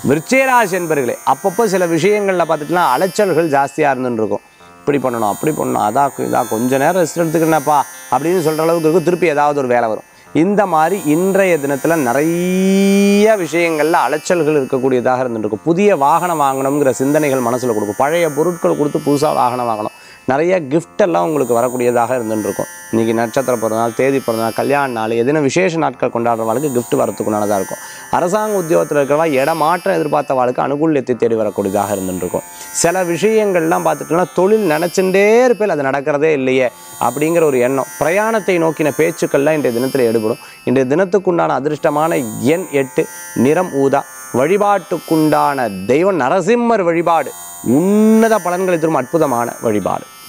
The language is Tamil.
விருச்சிகராசி என்பர்களே அப்பப்போ சில விஷயங்களில் பார்த்துட்டுனா அலைச்சல்கள் ஜாஸ்தியாக இருந்துன்னு இருக்கும் இப்படி பண்ணணும் அப்படி பண்ணணும் அதா இதா கொஞ்ச நேரம் ரெஸ்ட் எடுத்துக்கிறேனப்பா அப்படின்னு சொல்கிற அளவுக்கு இருக்கும் திருப்பி ஏதாவது ஒரு வேலை வரும் இந்த மாதிரி இன்றைய தினத்தில் நிறைய விஷயங்களில் அலைச்சல்கள் இருக்கக்கூடியதாக இருந்துட்டு இருக்கும் புதிய வாகனம் வாங்கணுங்கிற சிந்தனைகள் மனசில் கொடுக்கும் பழைய பொருட்கள் கொடுத்து புதுசாக வாகனம் வாங்கணும் நிறைய gift எல்லாம் உங்களுக்கு வரக்கூடியதாக இருந்துட்டு இருக்கும் இன்றைக்கி நட்சத்திர பிறந்தநாள் தேதி பிறந்தநாள் கல்யாண நாள் எதுனா விசேஷ நாட்கள் கொண்டாடுறவங்களுக்கு gift வரத்துக்குண்டானதாக இருக்கும் அரசாங்க உத்தியோகத்தில் இருக்கிறவா இடமாற்றம் எதிர்பார்த்தவாளுக்கு அனுகூல்யத்தை தேடி வரக்கூடியதாக இருந்துட்டு இருக்கும் சில விஷயங்கள்லாம் பார்த்துட்டோம்னா தொழில் நினச்சுட்டே இருப்பேன் அது நடக்கிறதே இல்லையே அப்படிங்கிற ஒரு எண்ணம் பிரயாணத்தை நோக்கின பேச்சுக்கள்லாம் இன்றைய தினத்தில் எடுபடும் இன்றைய தினத்துக்குண்டான அதிர்ஷ்டமான எண் எட்டு நிறம் ஊதா வழிபாட்டுக்குண்டான தெய்வம் நரசிம்மர் வழிபாடு உன்னத பலன்களை தரும் அற்புதமான வழிபாடு